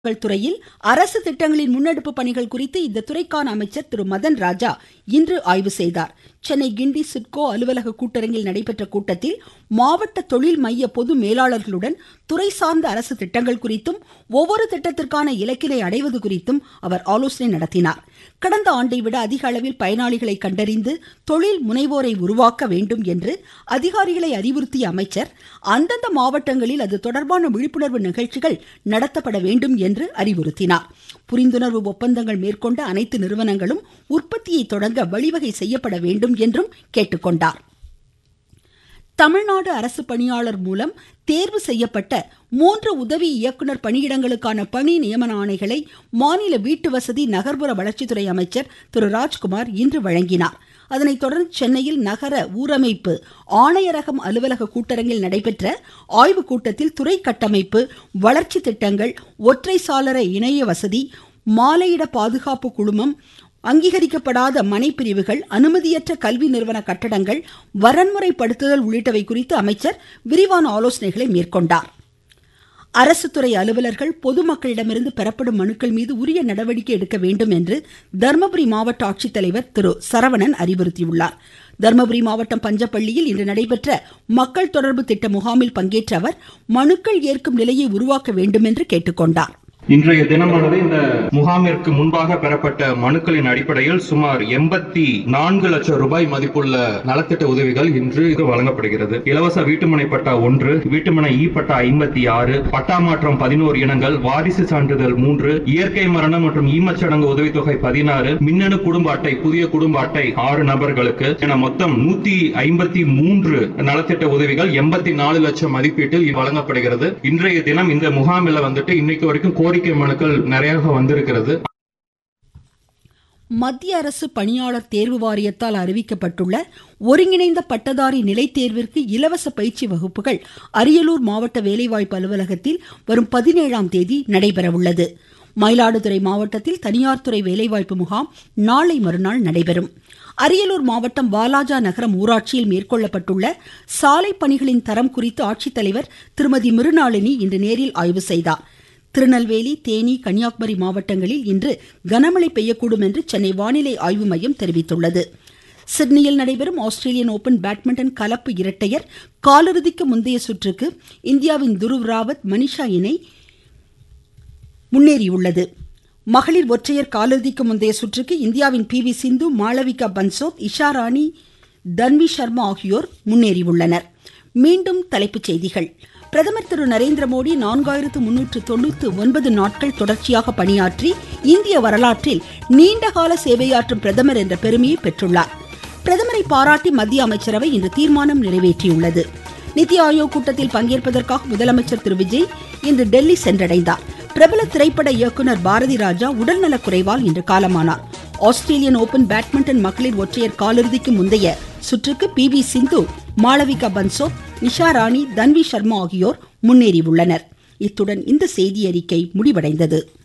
கள் துறையில் அரசு திட்டங்களின் முன்னெடுப்பு பணிகள் குறித்து இந்த துறைக்கான அமைச்சர் திரு மதன் ராஜா இன்று ஆய்வு செய்தார் சென்னை கிண்டி சிட்கோ அலுவலக கூட்டரங்கில் நடைபெற்ற கூட்டத்தில் மாவட்ட தொழில் மைய பொது மேலாளர்களுடன் துறை சார்ந்த அரசு திட்டங்கள் குறித்தும் ஒவ்வொரு திட்டத்திற்கான இலக்கினை அடைவது குறித்தும் அவர் ஆலோசனை நடத்தினார் கடந்த ஆண்டை விட அதிக அளவில் பயனாளிகளை கண்டறிந்து தொழில் முனைவோரை உருவாக்க வேண்டும் என்று அதிகாரிகளை அறிவுறுத்திய அமைச்சர் அந்தந்த மாவட்டங்களில் அது தொடர்பான விழிப்புணர்வு நிகழ்ச்சிகள் நடத்தப்பட வேண்டும் என்று அறிவுறுத்தினார் புரிந்துணர்வு ஒப்பந்தங்கள் மேற்கொண்ட அனைத்து நிறுவனங்களும் உற்பத்தியை தொடங்க வழிவகை செய்யப்பட வேண்டும் என்றும் கேட்டுக்கொண்டார் தமிழ்நாடு அரசு பணியாளர் மூலம் தேர்வு செய்யப்பட்ட மூன்று உதவி இயக்குனர் பணியிடங்களுக்கான பணி நியமன ஆணைகளை மாநில வீட்டு வசதி நகர்ப்புற வளர்ச்சித்துறை அமைச்சர் திரு ராஜ்குமார் இன்று வழங்கினார் அதனைத் தொடர்ந்து சென்னையில் நகர ஊரமைப்பு ஆணையரகம் அலுவலக கூட்டரங்கில் நடைபெற்ற ஆய்வுக் கூட்டத்தில் துறை கட்டமைப்பு வளர்ச்சி திட்டங்கள் ஒற்றை சாளர இணைய வசதி மாலையிட பாதுகாப்பு குழுமம் அங்கீகரிக்கப்படாத மனைப்பிரிவுகள் அனுமதியற்ற கல்வி நிறுவன கட்டடங்கள் வரன்முறைப்படுத்துதல் உள்ளிட்டவை குறித்து அமைச்சர் விரிவான ஆலோசனைகளை மேற்கொண்டார் அரசு துறை அலுவலர்கள் பொதுமக்களிடமிருந்து பெறப்படும் மனுக்கள் மீது உரிய நடவடிக்கை எடுக்க வேண்டும் என்று தருமபுரி மாவட்ட ஆட்சித்தலைவர் திரு சரவணன் அறிவுறுத்தியுள்ளார் தருமபுரி மாவட்டம் பஞ்சப்பள்ளியில் இன்று நடைபெற்ற மக்கள் தொடர்பு திட்ட முகாமில் பங்கேற்ற அவர் மனுக்கள் ஏற்கும் நிலையை உருவாக்க வேண்டும் என்று கேட்டுக்கொண்டார் இன்றைய தினமானது இந்த முகாமிற்கு முன்பாக பெறப்பட்ட மனுக்களின் அடிப்படையில் சுமார் எண்பத்தி நான்கு லட்சம் ரூபாய் மதிப்புள்ள நலத்திட்ட உதவிகள் இன்று வழங்கப்படுகிறது இலவச வீட்டுமனை பட்டா ஒன்று வீட்டுமனை இ பட்டா ஐம்பத்தி ஆறு பட்டா மாற்றம் பதினோரு இனங்கள் வாரிசு சான்றிதழ் மூன்று இயற்கை மரணம் மற்றும் ஈமச்சடங்கு உதவித்தொகை பதினாறு மின்னணு குடும்ப அட்டை புதிய குடும்ப அட்டை ஆறு நபர்களுக்கு என மொத்தம் நூத்தி ஐம்பத்தி மூன்று நலத்திட்ட உதவிகள் எண்பத்தி நாலு லட்சம் மதிப்பீட்டில் வழங்கப்படுகிறது இன்றைய தினம் இந்த முகாமில் வந்துட்டு இன்னைக்கு வரைக்கும் கோரிக்கை மனுக்கள் நிறைய வந்திருக்கிறது மத்திய அரசு பணியாளர் தேர்வு வாரியத்தால் அறிவிக்கப்பட்டுள்ள ஒருங்கிணைந்த பட்டதாரி நிலைத் தேர்விற்கு இலவச பயிற்சி வகுப்புகள் அரியலூர் மாவட்ட வேலைவாய்ப்பு அலுவலகத்தில் வரும் பதினேழாம் தேதி நடைபெறவுள்ளது மயிலாடுதுறை மாவட்டத்தில் தனியார் துறை வேலைவாய்ப்பு முகாம் நாளை மறுநாள் நடைபெறும் அரியலூர் மாவட்டம் வாலாஜா நகரம் ஊராட்சியில் மேற்கொள்ளப்பட்டுள்ள சாலை பணிகளின் தரம் குறித்து ஆட்சித்தலைவர் திருமதி மிருநாளினி இன்று நேரில் ஆய்வு செய்தார் திருநெல்வேலி தேனி கன்னியாகுமரி மாவட்டங்களில் இன்று கனமழை பெய்யக்கூடும் என்று சென்னை வானிலை ஆய்வு மையம் தெரிவித்துள்ளது சிட்னியில் நடைபெறும் ஆஸ்திரேலியன் ஓபன் பேட்மிண்டன் கலப்பு இரட்டையர் காலிறுதிக்கு முந்தைய சுற்றுக்கு இந்தியாவின் துருவ் ராவத் மனிஷா இணை முன்னேறியுள்ளது மகளிர் ஒற்றையர் காலிறுதிக்கு முந்தைய சுற்றுக்கு இந்தியாவின் பி வி சிந்து மாளவிகா பன்சோத் இஷா ராணி தன்வி சர்மா ஆகியோர் முன்னேறியுள்ளனர் மீண்டும் தலைப்புச் செய்திகள் பிரதமர் திரு நரேந்திர மோடி நான்காயிரத்து முன்னூற்று தொண்ணூற்று ஒன்பது நாட்கள் தொடர்ச்சியாக பணியாற்றி இந்திய வரலாற்றில் நீண்டகால சேவையாற்றும் பிரதமர் என்ற பெருமையை பெற்றுள்ளார் பிரதமரை பாராட்டி மத்திய அமைச்சரவை இன்று தீர்மானம் நிறைவேற்றியுள்ளது நித்தி ஆயோக் கூட்டத்தில் பங்கேற்பதற்காக முதலமைச்சர் திரு விஜய் இன்று டெல்லி சென்றடைந்தார் பிரபல திரைப்பட இயக்குனர் பாரதி ராஜா உடல்நலக் குறைவால் இன்று காலமானார் ஆஸ்திரேலியன் ஓபன் பேட்மிண்டன் மகளிர் ஒற்றையர் காலிறுதிக்கு முந்தைய சுற்றுக்கு பி வி சிந்து மாளவிகா பன்சோத் நிஷா ராணி தன்வி சர்மா ஆகியோர் முன்னேறியுள்ளனர் இத்துடன் இந்த செய்தி அறிக்கை முடிவடைந்தது